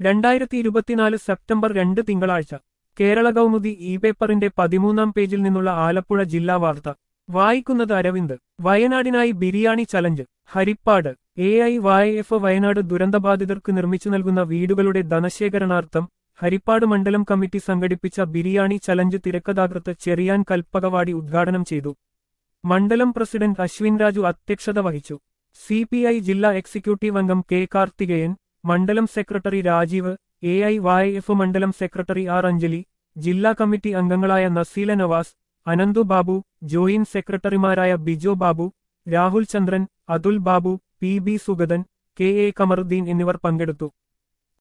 രണ്ടായിരത്തി ഇരുപത്തിനാല് സെപ്റ്റംബർ രണ്ട് തിങ്കളാഴ്ച കേരള കൗമുദി ഇ പേപ്പറിന്റെ പതിമൂന്നാം പേജിൽ നിന്നുള്ള ആലപ്പുഴ ജില്ലാ വാർത്ത വായിക്കുന്നത് അരവിന്ദ് വയനാടിനായി biryani challenge Haripad A I Y F Wayanad ദുരന്തബാധിതർക്ക് നിർമ്മിച്ചു നൽകുന്ന വീടുകളുടെ ധനശേഖരണാർത്ഥം ഹരിപ്പാട് മണ്ഡലം കമ്മിറ്റി സംഘടിപ്പിച്ച ബിരിയാണി ചലഞ്ച് തിരക്കഥാകൃത്ത് ചെറിയാൻ കൽപ്പകവാടി ഉദ്ഘാടനം ചെയ്തു മണ്ഡലം പ്രസിഡന്റ് അശ്വിൻ രാജു അധ്യക്ഷത വഹിച്ചു സി പി ഐ ജില്ലാ എക്സിക്യൂട്ടീവ് അംഗം കെ കാർത്തികേയൻ മണ്ഡലം secretary Rajeev A I Y F മണ്ഡലം സെക്രട്ടറി ആർ അഞ്ജലി ജില്ലാ കമ്മിറ്റി അംഗങ്ങളായ നസീല നവാസ് അനന്തു ബാബു ജോയിന്റ് സെക്രട്ടറിമാരായ Bijo Babu Rahul Chandran Athul Babu P B Sugathan K A Kamaruddin എന്നിവർ പങ്കെടുത്തു